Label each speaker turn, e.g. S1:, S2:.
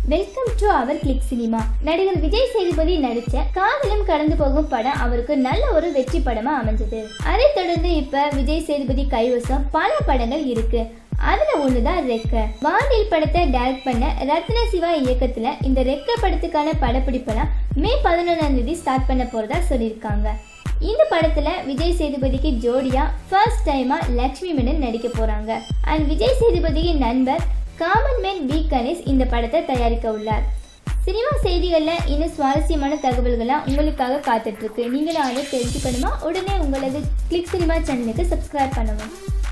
S1: welcome to our click cinema நடிகர் விஜய் சேதுபதி நடிச்ச காதலும் கடந்து போகும் படம் அவருக்கு நல்ல ஒரு வெற்றி படமா அமைஞ்சது அதை தொடர்ந்து இப்ப விஜய் சேதுபதி கைவசம் பல படங்கள் இருக்கு அதுல ஒண்ணுதான் ரெக்க வாண்டில் படத்தை டைரக்ட் பண்ண ரத்ன சிவா இயக்கத்துல இந்த ரெக்க படத்துக்கான படப்பிடிப்பெல்லாம் மே பதினொன்றாம் தேதி ஸ்டார்ட் பண்ண போறதா சொல்லியிருக்காங்க இந்த படத்துல விஜய் சேதுபதிக்கு ஜோடியா ஃபர்ஸ்ட் டைமா லக்ஷ்மி மேனன் நடிக்க போறாங்க அண்ட் விஜய் சேதுபதியின் நண்பர் காமன் மேன் பி கணேஷ் இந்த படத்தை தயாரிக்க உள்ளார் சினிமா செய்திகளில் இன்னும் சுவாரஸ்யமான தகவல்கள்லாம் உங்களுக்காக காத்துட்டு இருக்கு நீங்களும் அதை தெரிஞ்சுக்கணுமா உடனே உங்களது கிளிக் சினிமா சேனலுக்கு சப்ஸ்கிரைப் பண்ணுங்க